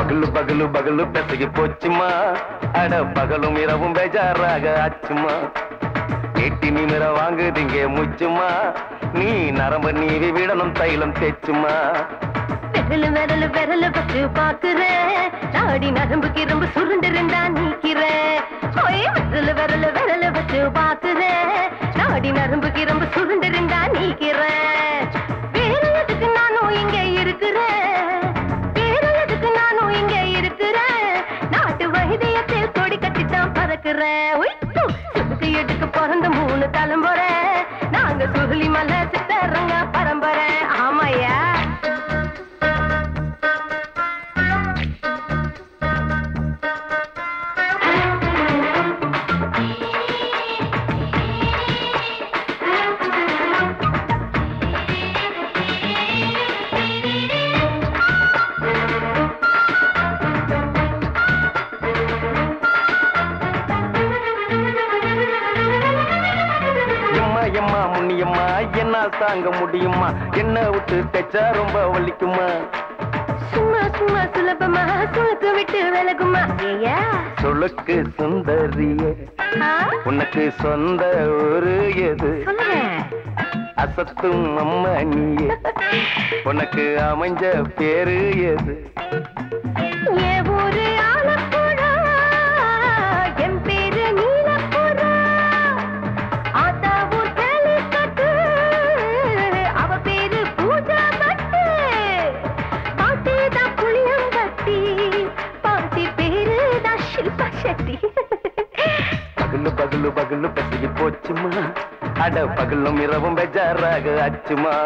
பகலு பகலு பகலு பெசகி போச்சுமா அட பகலும் இரவும் பேஜாராக ஆச்சுமா எட்டி நிமிர வாங்குதிங்க முச்சுமா நீ நரம்பு நீவி விடணும் தைலம் தேச்சுமா விரலு விரலு விரலு வச்சு பாக்குறேன் நாடி நரம்பு கிரம்பு சுருண்டு ரெண்டா நீக்கிறேன் ஓய் விரலு விரலு விரலு வச்சு பாக்குறேன் நாடி நரம்பு கிரம்பு சுருண்டு ரெண்டா நீக்கிறேன் வேற எதுக்கு நானும் இங்க இருக்கிறேன் வேற எதுக்கு நானும் இங்க இருக்கிறேன் நாட்டு வைத்தியத்தில் கொடி கட்டித்தான் பறக்கிறேன் ஒய், ஹு, சுருக்கு எடுக்க பிறந்த மூணு தலைமுறை நாங்க சுருளி மலை சித்தரங்க பரம்பரை ஆமாய்யா எம்மா எம்மா முன்னியம்மா என்னால் தாங்க முடியுமா என்ன விட்டு தைச்சா ரொம்ப வலிக்குமா சும்மா சும்மா சுலபமா சுளுக்கு விட்டு விலகுமா ஏயா சொலுக்கு சுந்தரியே உனக்கு சொந்த ஒரு எது சொல்லுங்க அசத்தும் அம்மா நீயே உனக்கு அமைஞ்ச பேரு எது ஏ ஊரு ஆலப்புழா என் பேரு நீலப்புறா ஆத்தா ஊர் கேலிக்கட்டு அவ பேரு பூஜா பட்டு பாட்டி தான் புளியம்பட்டி பாட்டி பேரு தான் ஷில்பா செட்டி பகலு பகலு பகலு பசிக்கு போச்சுமா அட பகலும் இரவும் பெஜாராக ஆச்சுமா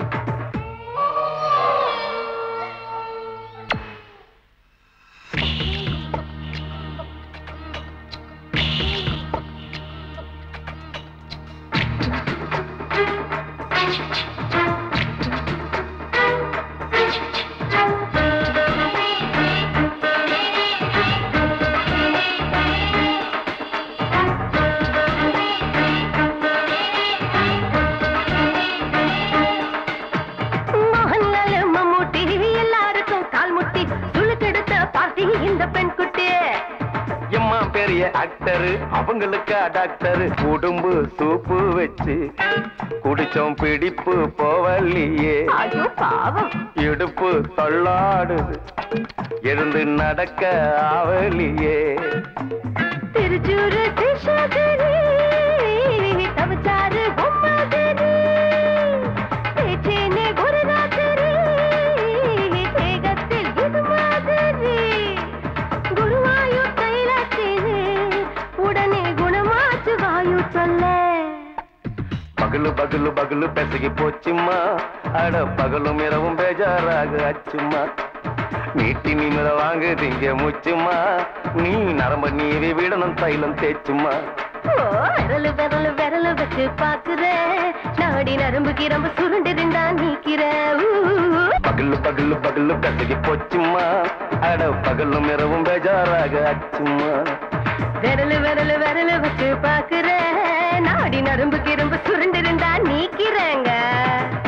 மோகன்லால் மம்மூட்டி எல்லாருக்கும் கால் முட்டி சுளுக்கெடுத்த பார்ட்டி இந்த பெண் குட்டி எம்மா பெரிய ஆக்டரு அவங்களுக்கு டாக்டரு உடம்பு சூப்பு வச்சு குடிச்சோம் பிடிப்பு போவல்லையே ஐயோ பாவம் இடுப்பு தள்ளாடுது எழுந்து நடக்க ஆவலியே திருச்சூரு கிருஷ்ணகிரி தவிச்சாரு பொம்மாதிரி பேச்சேனே குருராத்திரி தேகத்தில் இது மாதிரி குருவாயூர் தைலத்திரி உடனே குணமாச்சு வாயு சொல்ல பகலு பகலு பகலு பெசகி போச்சுமா அட பகலும் இரவும் பேஜாராக ஆச்சுமா நீட்டி நிமிர வாங்குதிங்க முச்சுமா நீ நரம்ப நீவி விடணும் தைலம் தேச்சுமா ஓ, விரலு விரலு விரலு வச்சு பாக்குறேன் நாடி நரம்பு கிரம்பு சுருண்டு இருந்தா நீக்கிறேன் பகலு பகலு பகலு பெசகி போச்சுமா அட பகலும் இரவும் பேஜாராக ஆச்சுமா விரலு விரலு விரலு வச்சு பாக்குறேன் நாடி நரம்பு கிரம்பு சுருண்டு இருந்தா நீக்கிறேங்க